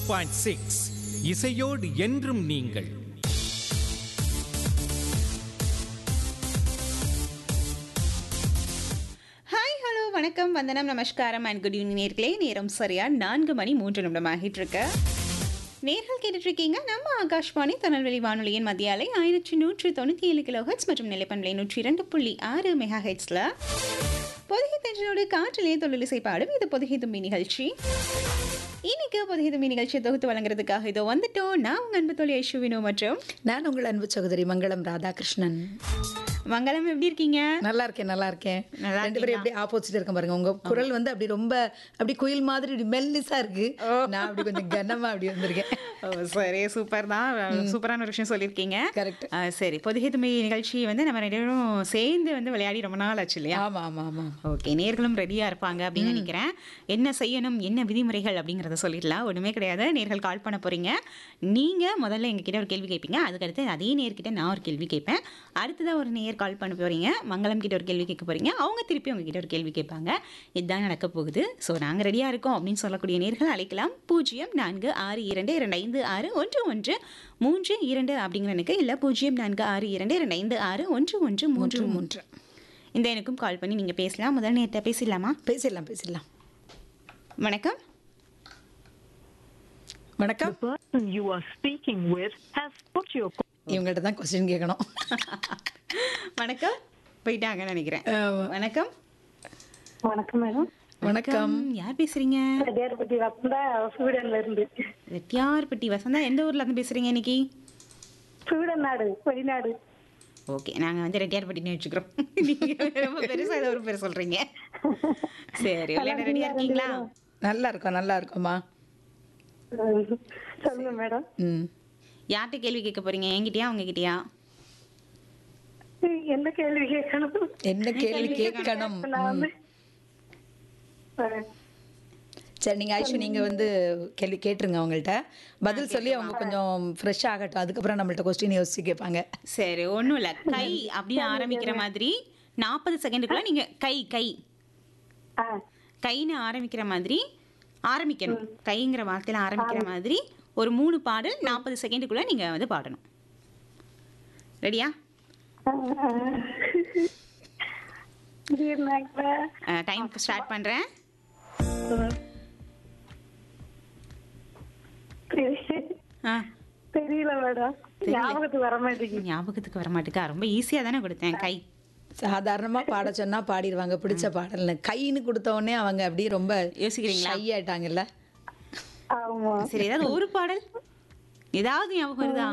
Point six இசையோடு என்றும் நீங்கள் ஹாய் ஹலோ வணக்கம் வந்தனம் நமஸ்காரம் அண்ட் குட் ஈவினிங் நேர்களே நேரம் சரியா நான்கு மணி மூன்று நிமிடம் ஆகிட்டு இருக்கு நேர்கள் கேட்டுட்டு இருக்கீங்க நம்ம ஆகாஷ்வாணி திருநெல்வேலி வானொலியின் மத்திய அலை ஆயிரத்தி நூற்று தொண்ணூற்றி ஏழு கிலோ ஹெட்ஸ் மற்றும் நிலைப்பண்பலை நூற்றி இரண்டு புள்ளி ஆறு மெகா ஹெட்ஸில் பொதுகை தென்றலோடு காற்றிலே தொழிலிசை பாடும் இது பொதுகை தும்பி நிகழ்ச்சி இன்னைக்கு பொதுகை தும்பி நிகழ்ச்சியை தொகுத்து வழங்குறதுக்காக இதோ வந்துட்டோம் நான் உங்கள் அன்பு தோழி ஐஷுவினோ மற்றும் நான் உங்கள் அன்பு சகோதரி மங்களம் ராதாகிருஷ்ணன் மங்களம் எப்படி இருக்கீங்க நல்லா இருக்கேன் நல்லா இருக்கேன் நல்லா ரெண்டு பேரும் எப்படி ஆப்போசிட் இருக்க பாருங்க உங்க குரல் வந்து அப்படி ரொம்ப அப்படி குயில் மாதிரி இப்படி மெல்லிசா இருக்கு நான் அப்படி கொஞ்சம் கனமா அப்படி வந்திருக்கேன் ஓ சரி சூப்பர் தான் சூப்பரான ஒரு விஷயம் சொல்லியிருக்கீங்க கரெக்ட் ஆ, சரி பொதுகை தும்பி நிகழ்ச்சி வந்து நம்ம ரெண்டு பேரும் சேர்ந்து வந்து விளையாடி ரொம்ப நாள் ஆச்சு இல்லையா ஆமா ஆமா ஆமா ஓகே நேர்களும் ரெடியாக இருப்பாங்க அப்படின்னு நினைக்கிறேன் என்ன செய்யணும் என்ன விதிமுறைகள் அப்படிங்கிறத சொல்லிடலாம் ஒன்றுமே கிடையாது நேர்கள் கால் பண்ண போகிறீங்க நீங்கள் முதல்ல எங்ககிட்ட ஒரு கேள்வி கேட்பீங்க அதுக்கடுத்து அதே நேர்கிட்ட நான் ஒரு கேள்வி கேட்பேன் அடுத்ததாக ஒரு நேர் கால் பண்ண போகிறீங்க மங்களம் கிட்ட ஒரு கேள்வி கேட்க போகிறீங்க அவங்க திருப்பி உங்ககிட்ட ஒரு கேள்வி கேட்பாங்க இதுதான் நடக்க போகுது ஸோ நாங்கள் ரெடியாக இருக்கோம் அப்படின்னு சொல்லக்கூடிய நேர்கள் அழைக்கலாம் பூஜ்ஜியம் நான்கு ஆறு இரண்டு இரண்டு ஐந்து ஆறு ஒன்று ஒன்று மூன்று இரண்டு அப்படிங்கிற எனக்கு இல்லை பூஜ்ஜியம் நான்கு ஆறு இரண்டு இரண்டு ஐந்து ஆறு ஒன்று ஒன்று மூன்று மூன்று இந்த எனக்கும் கால் பண்ணி நீங்கள் பேசலாம் முதல் நேரத்தை பேசிடலாமா பேசிடலாம் பேசிடலாம் வணக்கம் வணக்கம் person you are speaking with has put your call. இவங்கள்ட்ட தான் கொஸ்டின் கேட்கணும் வணக்கம் போயிட்டாங்கன்னு நினைக்கிறேன் வணக்கம் வணக்கம் மேடம் வணக்கம் யார் பேசுறீங்க தேர்பட்டி வசந்தா ஸ்வீடன்ல இருந்து ரெட்டியார்பட்டி வசந்தா எந்த ஊர்ல இருந்து பேசுறீங்க இன்னைக்கு ஸ்வீடன் நாடு வெளிநாடு ஓகே நாங்க வந்து ரெட்டியார்பட்டின்னு வச்சுக்கிறோம் நீங்க ரொம்ப பெருசா ஏதோ ஒரு பேர் சொல்றீங்க சரி விளையாட ரெடியா இருக்கீங்களா நல்லா இருக்கோம் நல்லா இருக்கோம்மா அஹ் சொல்லுங்க மேடம் ம் யார்கிட்ட கேள்வி கேட்க போறீங்க என்கிட்டயா உங்ககிட்டயா என்ன கேள்வி கேட்கணும் என்ன கேள்வி கேட்கணும் நான் வந்து அஹ் சரி நீங்க ஐஷு நீங்க வந்து கேள்வி கேட்டுருங்க அவங்கள்ட்ட பதில் சொல்லி அவங்க கொஞ்சம் ஃப்ரெஷ் ஆகட்டும் அதுக்கப்புறம் நம்மள்ட்ட கொஸ்டின் யோசிச்சு கேட்பாங்க சரி ஒண்ணும் இல்ல கை அப்படின்னு ஆரம்பிக்கிற மாதிரி நாற்பது செகண்டுக்குள்ள நீங்க கை கை அஹ் கைன்னு ஆரம்பிக்கிற மாதிரி ஆரம்பிக்கணும் கைங்கிற வார்த்தையில ஆரம்பிக்கிற மாதிரி ஒரு மூணு பாடல் நாற்பது செகண்டுக்குள்ள நீங்க வந்து பாடணும் ரெடியா அஹ் திடீர்னாக்கா, டைம் ஸ்டார்ட் பண்றேன் அஹ் தெரி- ஆ, தெரியல மேடம் ஞாபகத்துக்கு வர மாட்டேங்குது ஞாபகத்துக்கு வர மாட்டேக்கா ரொம்ப ஈஸியா தானே கொடுத்தேன் கை சாதாரணமா பாட சொன்னா பாடிடுவாங்க பிடிச்ச பாடல்னு கைன்னு கொடுத்த உடனே அவங்க அப்படியே ரொம்ப யோசிக்கிறீங்களா? shy ஆயிட்டாங்கல்ல ஆமா சரி ஏதாவது ஒரு பாடல் ஏதாவது ஞாபகம் வருதா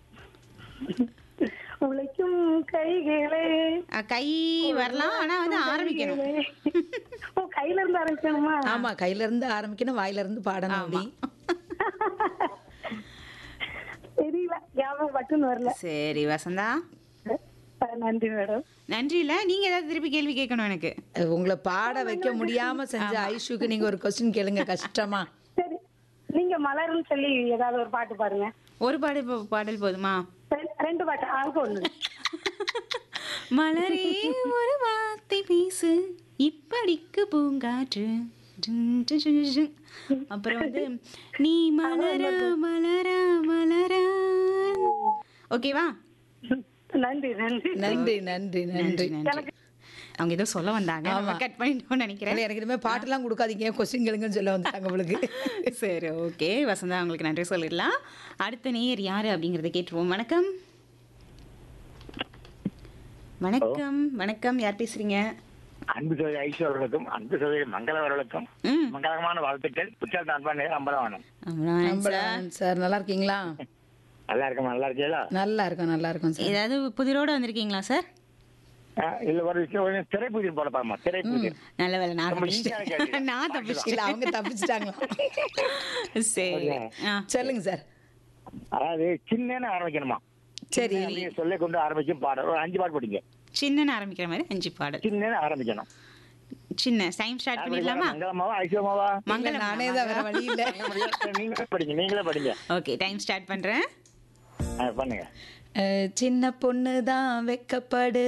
உழைக்கும் கைகளே ஆ, கை வரலாம் ஆனா வந்து ஆரம்பிக்கணும் ஓ கையில இருந்து ஆரம்பிக்கணுமா ஆமா கையில இருந்து ஆரம்பிக்கணும் வாயில இருந்து பாடணும் அப்படி தெரியல ஞாபகம் பட்டுன்னு வரல சரி வசந்தா அஹ் நன்றி மேடம் நன்றி இல்ல நீங்க ஏதாவது திருப்பி கேள்வி கேட்கணும் எனக்கு அஹ் உங்களை பாட வைக்க முடியாம செஞ்ச ஐஷுக்கு நீங்க ஒரு கொஸ்டின் கேளுங்க கஷ்டமா சரி நீங்க மலர்னு சொல்லி ஏதாவது ஒரு பாட்டு பாருங்க ஒரு பாடல் போ- பாடல் போதுமா ரெ- ரெண்டு பாட்டு ஆக ஒண்ணு மலரே ஒரு வார்த்தை பேசு இப்படிக்கு பூங்காற்று டுன் டு டு டு டு. அப்புறம் வந்து நீ மலர மலர மலர ஓகேவா நன்றி நன்றி நன்றி நன்றி நன்றி நன்றி அவங்க ஏதோ சொல்ல வந்தாங்க நம்ம கட் பண்ணிட்டோம்னு நினைக்கிறேன் இல்ல, எனக்கு இனிமே பாட்டெல்லாம் கொடுக்காதீங்க கொஸ்டின் கேளுங்கன்னு சொல்ல வந்துட்டாங்க உங்களுக்கு சரி ஓகே வசந்தா உங்களுக்கு நன்றி சொல்லிடலாம் அடுத்த நேயர் யாரு அப்படிங்கறத கேட்டுருவோம் வணக்கம் வணக்கம் வணக்கம் யார் பேசுறீங்க அன்பு சோதரி ஐஸ்வர் அவர்களுக்கும் அன்பு சோதரி மங்கள அவர்களுக்கும் ம் மங்களகரமான வாழ்த்துக்கள் புத்தகத்தை அன்பான அம்பலவானம் அவ்வளவுதான் சார். அம்பலம் சார் நல்லா இருக்கீங்களா நல்லா இருக்கமா நல்லா இருக்கீங்களா நல்லா இருக்கும் நல்லா இருக்கும் சார் ஏதாவது புதிரோட வந்திருக்கீங்களா சார் ஆ, இல்ல ஒரு விஷயம் ஒரு திரைப்பூஜை போட பாருமா திரைப்பூஜை நல்ல வேலை நான் ரொம்ப easy ஆன கேள்வி. தப்பிச்சிட்டேன் நான் இல்ல தப்பிச்சிட்டேன் அவங்க தப்பிச்சிட்டாங்களா சரி ஆ சொல்லுங்க சார் அதாவது சின்னன்னு ஆரம்பிக்கணுமா சரி நீங்க சொல்ல கொண்டு ஆரம்பிக்கும் பாடம் ஒரு அஞ்சு பாட்டு படிங்க சின்னன்னு ஆரம்பிக்கிற மாதிரி அஞ்சு பாடல் சின்னன்னு ஆரம்பிக்கணும் சின்ன டைம் ஸ்டார்ட் பண்ணிடலாமா மங்களமாவா ஐஸ்வரமாவா மங்களம் நானே தான் வேற வழி இல்ல நீங்களே படிங்க நீங்களே படிங்க ஓகே டைம் ஸ்டார்ட் பண்றேன் ஆ, பண்ணுங்க அஹ், சின்ன பொண்ணு தான் வெக்கப்படு